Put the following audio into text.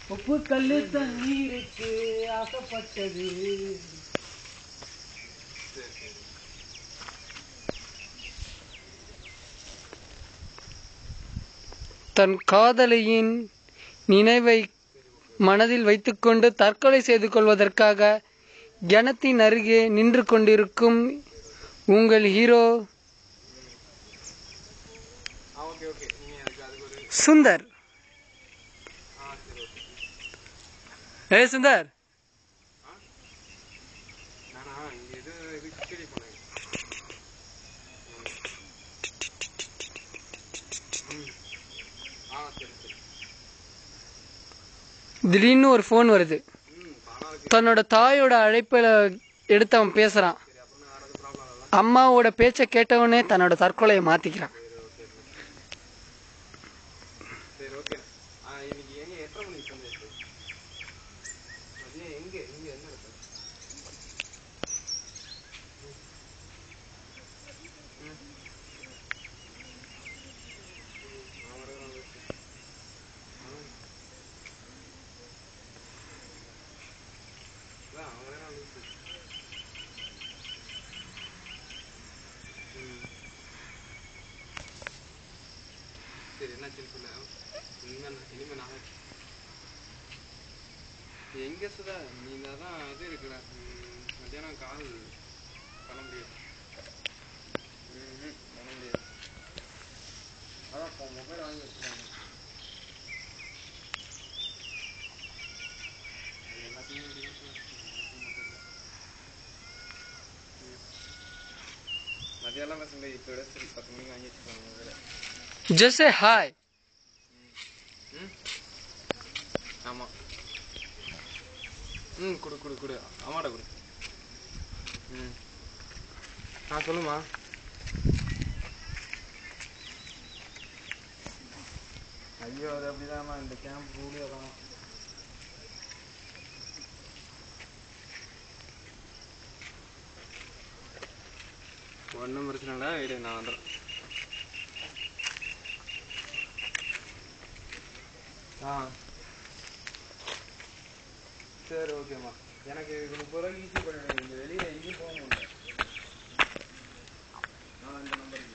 உப்பு கல்லு தண்ணீருக்கு ஆசைப்பட்டது தன் காதலியின் நினைவை மனதில் வைத்துக்கொண்டு தற்கொலை செய்து கொள்வதற்காக கிணத்தின் அருகே நின்று கொண்டிருக்கும் உங்கள் ஹீரோ ஆ ஓகே ஓகே நீங்க எனக்கு அதுக்கு ஒரு சுந்தர் ஆ சரி ஓகே ஏ சுந்தர் நானா இங்க இது இது கிச்சடி போனேன் ம். ஆ சரி சரி திடீர்னு ஒரு ஃபோன் வருது ம் பணம் இருக்கு தன்னோட தாயோட அழைப்பில் எடுத்து அவன் பேசுறான் சரி அப்புறம் வேற எதுவும் ப்ராப்ளம் இல்லை அம்மாவோட பேச்சை கேட்டவனே தன்னோட தற்கொலையை மாத்திக்கிறான் சரி ஓகே சரி ஓகே ஆ இன்னைக்கு எங்க எத்தனை மணிக்கு வந்து மதியம் எங்க எங்க என்ன இருக்கு சரி என்னாச்சுன்னு சொல்லு இனிமே நான் இனிமே நான் எங்க சுதா நீ தான் இது இருக்குல்ல ம், மத்தியானம் கால் பண்ண முடியாது ம்ஹும், பண்ண முடியாது அதான் இப்போ மொபைல் வாங்கி வச்சுருக்காங்க அது எல்லாத்தையும் இப்படி தான் சுதா. எல்லாத்தையும் மட்டும் இல்லை. ம். மதியானம் பேச முடியாது இப்போ விட சரி பத்து மணிக்கு வாங்கி வச்சுருக்காங்க மொபைலை ஜஸ்ட் ஹாய் ம் ஆமாம் ம் கொடு கொடு கொடு அம்மாட்ட கொடு ம் ஆ சொல்லுமா ஐயோ அது அப்படிதாம்மா இந்த கேம்ப் ரூலே தான் ஒன்றும் பிரச்சனை இல்லை வீடு நான் வந்துடுறேன் ஆ சரி ஓகேம்மா எனக்கு இது முப்பது ரூபாய்க்கு ஈஸி பண்ணிடுங்க இங்கே வெளியில் எங்கேயும் போக முடியல நான் இந்த நம்பருக்கு